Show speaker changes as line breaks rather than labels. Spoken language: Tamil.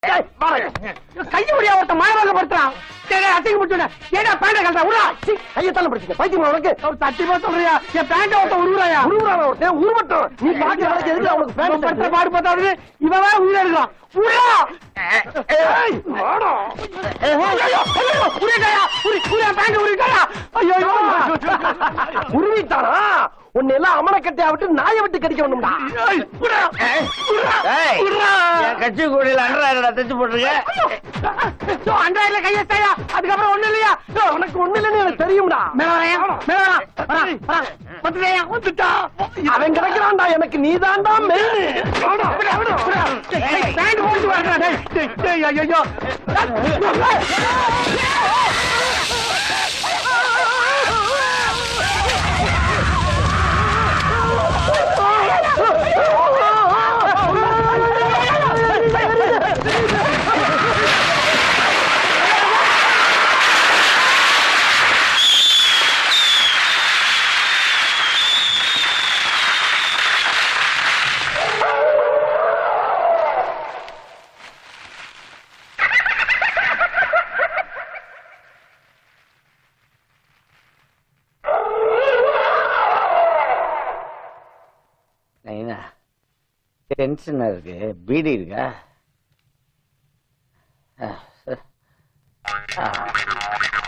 ஏய், வாடா. கையை முடியா ஒருத்த மாயவாக்கப்படுத்துறான் சரி அசிங்க முடிச்சுட ஏடா பேண்ட கலட்டா உடா கையை தள்ள பிடிச்சிக்க பைத்தியம் உனக்கு ஒரு சத்தியமா சொல்றியா என் பேண்ட ஒருத்த உருவாயா உருவான ஒருத்தன் உருவட்டும் நீ பாக்கி வேலைக்கு எதுக்கு அவனுக்கு பேண்ட் படுத்த பாடு பார்த்தாவது இவன் வேற உயிரை எடுக்கலாம் உருளா ஏய் வாடா ஐயோ ஐயோ உருட்டாயா உரி உரி பேண்ட் உருட்டாயா ஐயோ ஐயோ உருவிட்டானா உன்னை எல்லாம் அமனக்கட்டையா விட்டு நாயை விட்டு கடிக்க வேணும்டா ஏய், உர்றா. உர்றா.
ஏய்,
உர்றா.
என் கட்சி கூடையில அண்டராயிரடா தைச்சு போட்டிருக்க
ஐயோ, அண்டாயிரல கையெழுத்தாயா அதுக்கப்புறம் ஒண்ணு இல்லையா ஐயோ, உனக்கு ஒண்ணு இல்லைன்னு எனக்கு தெரியும்டா மேல வரையா மேல வரா வரா வரா வந்துட்டேயா வந்துட்டா அவன் கிடைக்கிறான்டா எனக்கு நீதான்டா மெயின் பேண்ட் போட்டு வரடா டேய் டேய், டேய் ஐயோ
நைனா டென்ஷனா இருக்கு பீடி இருக்கா ஆ, ஆ.